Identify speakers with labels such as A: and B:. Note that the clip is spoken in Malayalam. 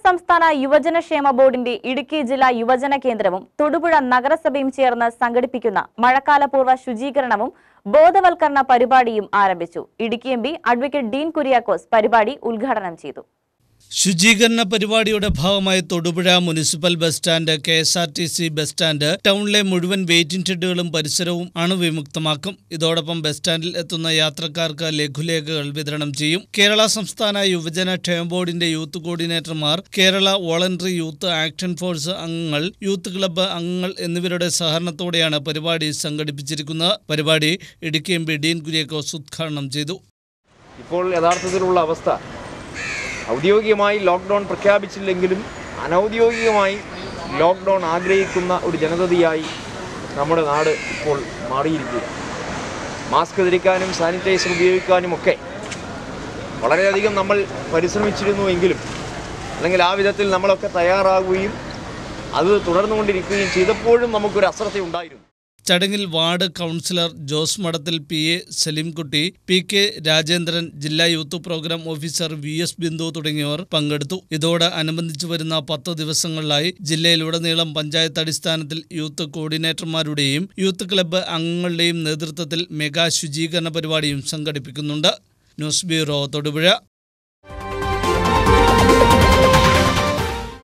A: സംസ്ഥാന യുവജനക്ഷേമ ബോർഡിന്റെ ഇടുക്കി ജില്ലാ യുവജന കേന്ദ്രവും തൊടുപുഴ നഗരസഭയും ചേർന്ന് സംഘടിപ്പിക്കുന്ന മഴക്കാലപൂർവ്വ ശുചീകരണവും ബോധവൽക്കരണ പരിപാടിയും ആരംഭിച്ചു Idukki M P advocate Dean Kuriakose പരിപാടി ഉദ്ഘാടനം ചെയ്തു
B: ശുചീകരണ പരിപാടിയുടെ ഭാഗമായി Thodupuzha municipal bus stand K S R T C bus stand ടൗണിലെ മുഴുവൻ വെയിറ്റിംഗ് ഷെഡുകളും പരിസരവും അണുവിമുക്തമാക്കും ഇതോടൊപ്പം ബസ് സ്റ്റാൻഡിൽ എത്തുന്ന യാത്രക്കാർക്ക് ലഘുലേഖകൾ വിതരണം ചെയ്യും കേരള സംസ്ഥാന യുവജന ക്ഷേമ ബോർഡിന്റെ യൂത്ത് കോർഡിനേറ്റർമാർ Kerala voluntary youth action force അംഗങ്ങൾ യൂത്ത് ക്ലബ്ബ് അംഗങ്ങൾ എന്നിവരുടെ സഹകരണത്തോടെയാണ് പരിപാടി സംഘടിപ്പിച്ചിരിക്കുന്നത് പരിപാടി Idukki M P Dean Kuriakose ഉദ്ഘാടനം ചെയ്തു
C: ഇപ്പോൾ യഥാർത്ഥത്തിലുള്ള അവസ്ഥ ഔദ്യോഗികമായി ലോക്ക്ഡൗൺ പ്രഖ്യാപിച്ചില്ലെങ്കിലും അനൗദ്യോഗികമായി ലോക്ക്ഡൗൺ ആഗ്രഹിക്കുന്ന ഒരു ജനതയായി നമ്മുടെ നാട് ഇപ്പോൾ മാറിയിരിക്കുക മാസ്ക് ധരിക്കാനും സാനിറ്റൈസർ ഉപയോഗിക്കാനും ഒക്കെ വളരെയധികം നമ്മൾ പരിശ്രമിച്ചിരുന്നുവെങ്കിലും അല്ലെങ്കിൽ ആ വിധത്തിൽ നമ്മളൊക്കെ തയ്യാറാകുകയും അത് തുടർന്നുകൊണ്ടിരിക്കുകയും ചെയ്തപ്പോഴും നമുക്കൊരു അശ്രദ്ധ ഉണ്ടായിരുന്നു
B: ചടങ്ങിൽ ward councillor Jose Madathil P A Salimkutty P K Rajendran ജില്ലാ youth programme officer V S Bindu തുടങ്ങിയവർ പങ്കെടുത്തു ഇതോട് അനുബന്ധിച്ചു വരുന്ന പത്ത് ദിവസങ്ങളിലായി ജില്ലയിലുടനീളം പഞ്ചായത്ത് അടിസ്ഥാനത്തിൽ യൂത്ത് കോർഡിനേറ്റർമാരുടെയും യൂത്ത് ക്ലബ്ബ് അംഗങ്ങളുടെയും നേതൃത്വത്തിൽ മെഗാ ശുചീകരണ പരിപാടിയും സംഘടിപ്പിക്കുന്നുണ്ട് ന്യൂസ് ബ്യൂറോ തൊടുപുഴ